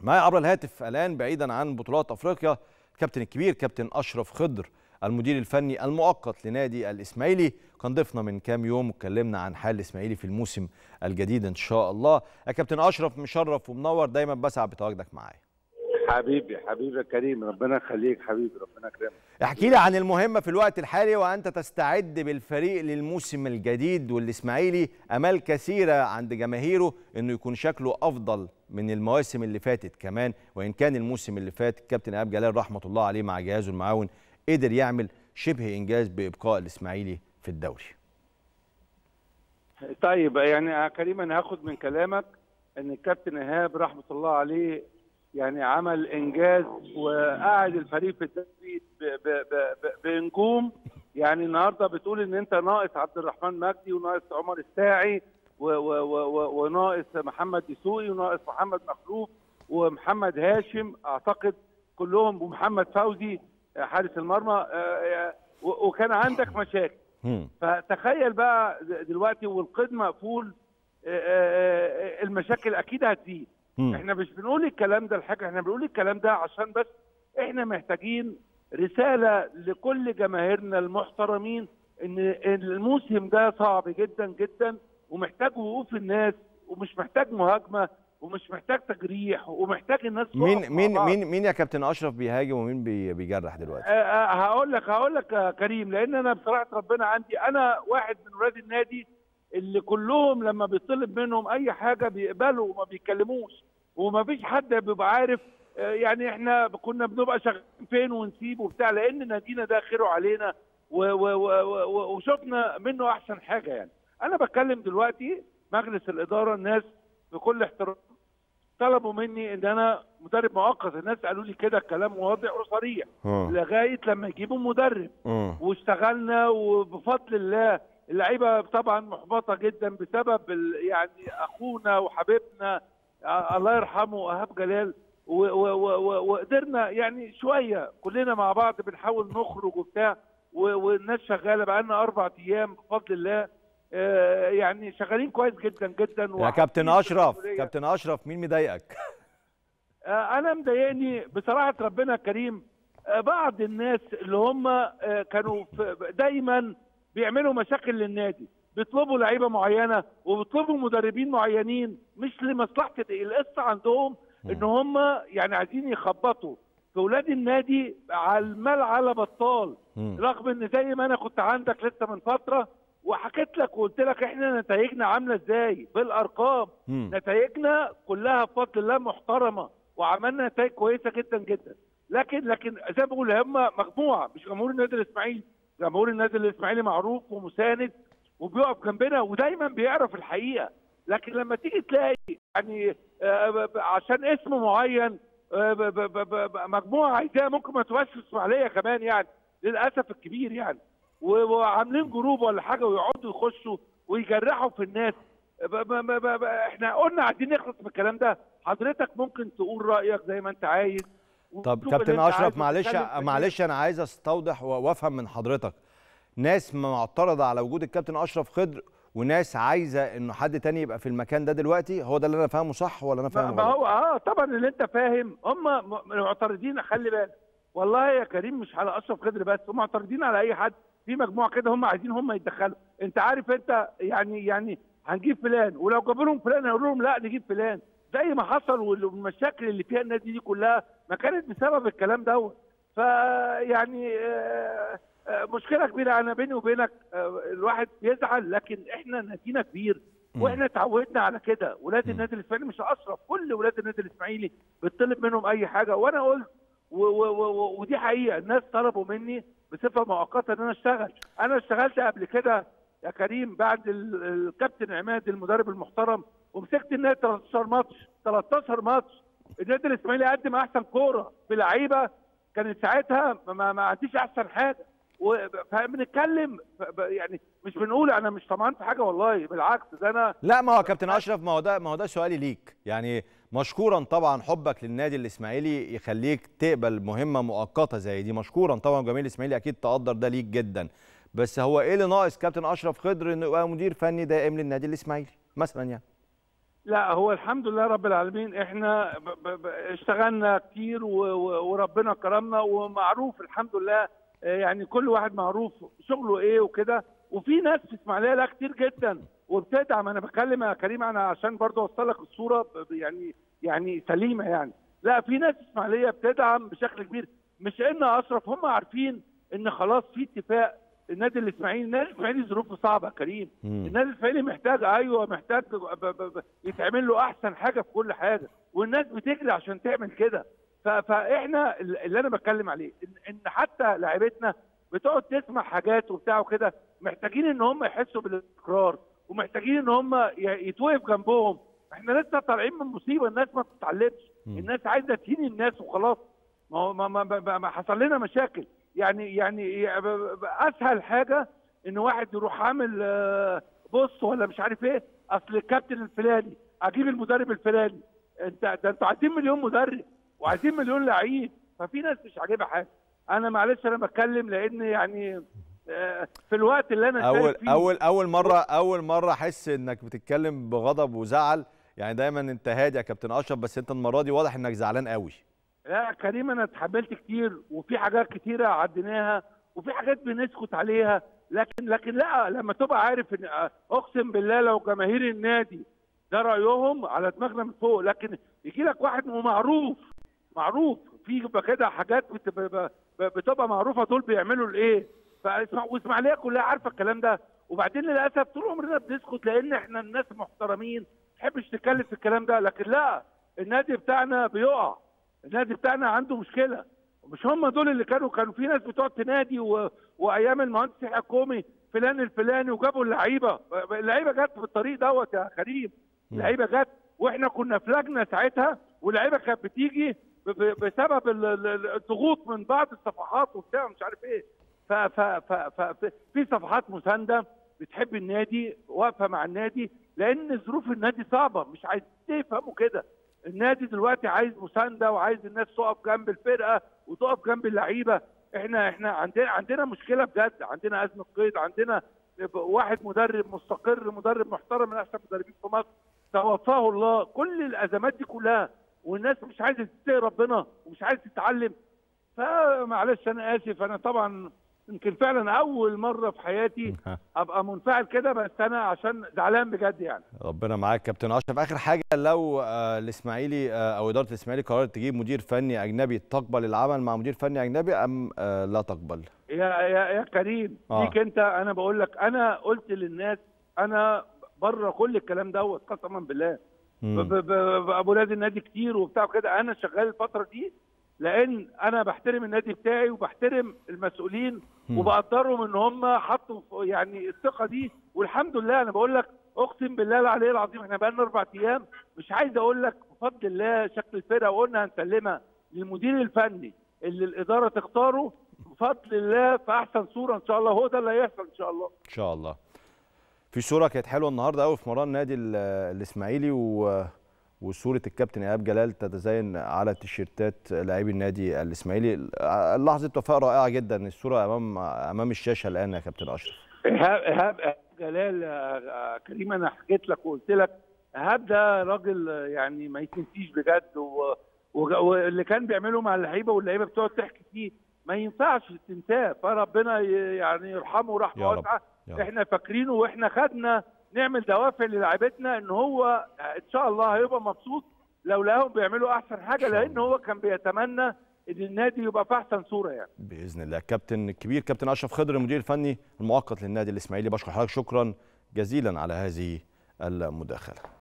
معايا عبر الهاتف الان بعيدا عن بطولات افريقيا الكابتن الكبير كابتن اشرف خضر المدير الفني المؤقت لنادي الاسماعيلي كان ضيفنا من كام يوم واتكلمنا عن حال الاسماعيلي في الموسم الجديد ان شاء الله يا كابتن اشرف مشرف ومنور دايما بسعد بتواجدك معايا حبيبي حبيبي يا كريم ربنا يخليك حبيبي ربنا يكرمك احكي لي عن المهمه في الوقت الحالي وانت تستعد بالفريق للموسم الجديد والاسماعيلي امال كثيره عند جماهيره انه يكون شكله افضل من المواسم اللي فاتت كمان وان كان الموسم اللي فات الكابتن ايهاب جلال رحمه الله عليه مع جهازه المعاون قدر يعمل شبه انجاز بابقاء الاسماعيلي في الدوري طيب يعني يا كريم انا هاخد من كلامك ان الكابتن ايهاب رحمه الله عليه يعني عمل انجاز وقعد الفريق في التدريب ب- ب- ب- بنجوم يعني النهارده بتقول ان انت ناقص عبد الرحمن مجدي وناقص عمر الساعي و- و- و- و- وناقص محمد دسوقي وناقص محمد مخلوف ومحمد هاشم اعتقد كلهم ومحمد فوزي حارس المرمى آه، و- وكان عندك مشاكل هم. فتخيل بقى دلوقتي والقيد مقفول آه، آه، آه، المشاكل اكيد هتزيد هم. احنا مش بنقول الكلام ده الحاجه احنا بنقول الكلام ده عشان بس احنا محتاجين رساله لكل جماهيرنا المحترمين ان الموسم ده صعب جدا جدا ومحتاج وقوف الناس ومش محتاج مهاجمه ومش محتاج تجريح ومحتاج الناس تقف مين مع مين بعض. مين مين يا كابتن اشرف بيهاجم ومين بي- بيجرح دلوقتي آه، آه، هقول لك هقول لك يا كريم لان انا بصراحه ربنا عندي انا واحد من ولاد النادي اللي كلهم لما بيطلب منهم اي حاجه بيقبلوا وما بيتكلموش وما فيش حد بيبقى عارف آه، يعني احنا كنا بنبقى شغالين فين ونسيب وبتاع لان نادينا ده خيره علينا و و و و وشفنا منه احسن حاجه يعني انا بتكلم دلوقتي مجلس الاداره الناس بكل احترام طلبوا مني ان انا مدرب مؤقت الناس قالوا لي كده الكلام واضح وصريح اه لغايه لما يجيبوا مدرب اه واشتغلنا وبفضل الله اللعيبه طبعا محبطه جدا بسبب ال- يعني اخونا وحبيبنا آه، الله يرحمه ايهاب جلال و- و- و- و- وقدرنا يعني شويه كلنا مع بعض بنحاول نخرج وبتاع و- والناس شغاله بقالنا اربع ايام بفضل الله آه، يعني شغالين كويس جدا جدا يا كابتن وحاسين اشرف بالمسؤولية. كابتن اشرف مين مضايقك آه، انا مضايقني بصراحه ربنا كريم آه، بعض الناس اللي هم آه، كانوا في- دايما بيعملوا مشاكل للنادي بيطلبوا لعيبه معينه وبيطلبوا مدربين معينين مش لمصلحه القصه عندهم ان هم يعني عايزين يخبطوا في اولاد النادي على المال على بطال مم. رغم ان زي ما انا كنت عندك لسه من فتره وحكيت لك وقلت لك احنا نتائجنا عامله ازاي بالارقام مم. نتائجنا كلها بفضل الله محترمه وعملنا نتائج كويسه جدا جدا لكن لكن زي ما بقول هم مجموعه مش جمهور النادي الاسماعيلي جمهور النادي الاسماعيلي معروف ومساند وبيقف جنبنا ودايما بيعرف الحقيقه لكن لما تيجي تلاقي يعني آه، ب- ب- عشان اسم معين آه، ب- ب- ب- ب- مجموعه عايزاه ممكن ما تبقاش في الاسماعيليه كمان يعني للاسف الكبير يعني و- وعاملين جروب ولا حاجه ويقعدوا يخشوا ويجرحوا في الناس ب- ب- ب- ب- ب- احنا قلنا عايزين نخلص من الكلام ده حضرتك ممكن تقول رايك زي ما انت عايز طب وتشوف كابتن اللي انت اشرف عايزه معلش وتتكلم في معلش انا عايز استوضح و- وافهم من حضرتك ناس معترضه على وجود الكابتن اشرف خضر وناس عايزه انه حد تاني يبقى في المكان ده دلوقتي هو ده اللي انا فاهمه صح ولا انا ما فاهمه ما غلط هو اه طبعا اللي انت فاهم هم م- معترضين خلي بالك والله يا كريم مش على اشرف قدر بس هم معترضين على اي حد في مجموعه كده هم عايزين هم يتدخلوا انت عارف انت يعني يعني هنجيب فلان ولو جابوا لهم فلان هيقولوا لهم لا نجيب فلان زي ما حصل والمشاكل اللي فيها النادي دي كلها ما كانت بسبب الكلام دوت فيعني آه آه مشكله كبيره انا بيني وبينك آه الواحد بيزعل لكن احنا نادينا كبير واحنا اتعودنا على كده ولاد النادي الاسماعيلي مش اشرف كل ولاد النادي الاسماعيلي بتطلب منهم اي حاجه وانا قلت و و و ودي حقيقه الناس طلبوا مني بصفه مؤقته ان انا اشتغل انا اشتغلت قبل كده يا كريم بعد ال- الكابتن عماد المدرب المحترم ومسكت النادي 13 ماتش 13 ماتش النادي الاسماعيلي قدم احسن كوره بلعيبه كانت ساعتها ما, ما عنديش احسن حاجه و- فبنتكلم ف- ب- يعني مش بنقول انا مش طمعان في حاجه والله بالعكس ده انا لا ما هو كابتن اشرف ما هو ده ما هو ده سؤالي ليك يعني مشكورا طبعا حبك للنادي الاسماعيلي يخليك تقبل مهمه مؤقته زي دي مشكورا طبعا جماهير الاسماعيلي اكيد تقدر ده ليك جدا بس هو ايه اللي ناقص كابتن اشرف خضر انه يبقى مدير فني دائم للنادي الاسماعيلي مثلا يعني لا هو الحمد لله رب العالمين احنا ب ب ب اشتغلنا كتير و و وربنا كرمنا ومعروف الحمد لله آه، يعني كل واحد معروف شغله ايه وكده وفي ناس في اسماعيليه لا كتير جدا وبتدعم انا بكلم يا كريم انا عشان برضه اوصل لك الصوره ب- ب- يعني يعني سليمه يعني لا في ناس في اسماعيليه بتدعم بشكل كبير مش ان اشرف هم عارفين ان خلاص في اتفاق النادي الاسماعيلي النادي الاسماعيلي ظروفه صعبه يا كريم مم. النادي الاسماعيلي محتاج ايوه محتاج ب- ب- ب- يتعمل له احسن حاجه في كل حاجه والناس بتجري عشان تعمل كده ف- فاحنا ال- اللي انا بتكلم عليه ان, إن حتى لاعيبتنا بتقعد تسمع حاجات وبتاع وكده محتاجين ان هم يحسوا بالاستقرار ومحتاجين ان هم ي- يتوقف جنبهم احنا لسه طالعين من مصيبه الناس ما بتتعلمش مم. الناس عايزه تهين الناس وخلاص ما هو ما, ما, ما, ما حصل لنا مشاكل يعني يعني ب- ب- ب- اسهل حاجه ان واحد يروح عامل آه، بص ولا مش عارف ايه اصل الكابتن الفلاني اجيب المدرب الفلاني انت ده انتوا عايزين مليون مدرب وعايزين مليون لعيب ففي ناس مش عاجبها حاجه انا معلش انا بتكلم لان يعني آه، في الوقت اللي انا اول شايف فيه اول اول مره اول مره احس انك بتتكلم بغضب وزعل يعني دايما انت هادي يا كابتن اشرف بس انت المره دي واضح انك زعلان قوي لا كريم انا اتحملت كتير وفي حاجات كتيره عديناها وفي حاجات بنسكت عليها لكن لكن لا لما تبقى عارف ان اقسم بالله لو جماهير النادي ده رايهم على دماغنا من فوق لكن يجي لك واحد معروف معروف في يبقى كده حاجات بت- ب- ب- بتبقى معروفه دول بيعملوا الايه فاسمع واسماعيليه كلها عارفه الكلام ده وبعدين للاسف طول عمرنا بنسكت لان احنا الناس محترمين ما تحبش تتكلم في الكلام ده لكن لا النادي بتاعنا بيقع النادي بتاعنا عنده مشكله مش هم دول اللي كانوا كانوا في ناس بتقعد تنادي و... وايام المهندس يحيى الكومي فلان الفلاني وجابوا اللعيبه اللعيبه جت في الطريق دوت يا كريم مم. اللعيبه جت واحنا كنا في لجنه ساعتها واللعيبه كانت بتيجي ب... ب... بسبب ال- ال- الضغوط من بعض الصفحات وبتاع مش عارف ايه ف... ف... ف... ف... في صفحات مسانده بتحب النادي واقفه مع النادي لان ظروف النادي صعبه مش عايز تفهموا كده النادي دلوقتي عايز مسانده وعايز الناس تقف جنب الفرقه وتقف جنب اللعيبه احنا احنا عندنا عندنا مشكله بجد عندنا ازمه قيد عندنا واحد مدرب مستقر مدرب محترم من احسن المدربين في مصر توفاه الله كل الازمات دي كلها والناس مش عايزه تتقي ربنا ومش عايزه تتعلم فمعلش انا اسف انا طبعا يمكن فعلا اول مره في حياتي ابقى منفعل كده بس انا عشان زعلان بجد يعني ربنا معاك كابتن اشرف اخر حاجه لو آه، الاسماعيلي آه، او اداره الاسماعيلي قررت تجيب مدير فني اجنبي تقبل العمل مع مدير فني اجنبي ام آه، لا تقبل يا يا يا كريم آه. ليك انت انا بقول لك انا قلت للناس انا بره كل الكلام دوت قسما بالله مم. ب- ب- ب- ابو نادي النادي كتير وبتاع كده انا شغال الفتره دي لان انا بحترم النادي بتاعي وبحترم المسؤولين مم. وبقدرهم ان هم حطوا في- يعني الثقه دي والحمد لله انا بقول لك اقسم بالله العلي العظيم احنا بقالنا اربع ايام مش عايز اقول لك بفضل الله شكل الفرقه وقلنا هنسلمها للمدير الفني اللي الاداره تختاره بفضل الله في احسن صوره ان شاء الله هو ده اللي هيحصل ان شاء الله ان شاء الله في صوره كانت حلوه النهارده قوي في مران نادي ال- الاسماعيلي و وصوره الكابتن ايهاب جلال تتزين على تيشيرتات لاعبي النادي الاسماعيلي لحظه وفاء رائعه جدا الصوره امام امام الشاشه الان يا كابتن اشرف ايهاب ايهاب إيهاب جلال آه، آه، كريم انا حكيت لك وقلت لك ايهاب ده راجل آه، يعني ما يتنسيش بجد و- وج- واللي كان بيعمله مع اللعيبه واللعيبه بتقعد تحكي فيه ما ينفعش تنساه فربنا ي- يعني يرحمه رحمه يا رب، واسعه يا رب. احنا فاكرينه واحنا خدنا نعمل دوافع للاعيبتنا ان هو ان شاء الله هيبقى مبسوط لو لقاهم بيعملوا احسن حاجه شاء لان هو كان بيتمنى ان النادي يبقى في احسن صوره يعني باذن الله كابتن الكبير كابتن اشرف خضر المدير الفني المؤقت للنادي الاسماعيلي بشكر حضرتك شكرا جزيلا على هذه المداخله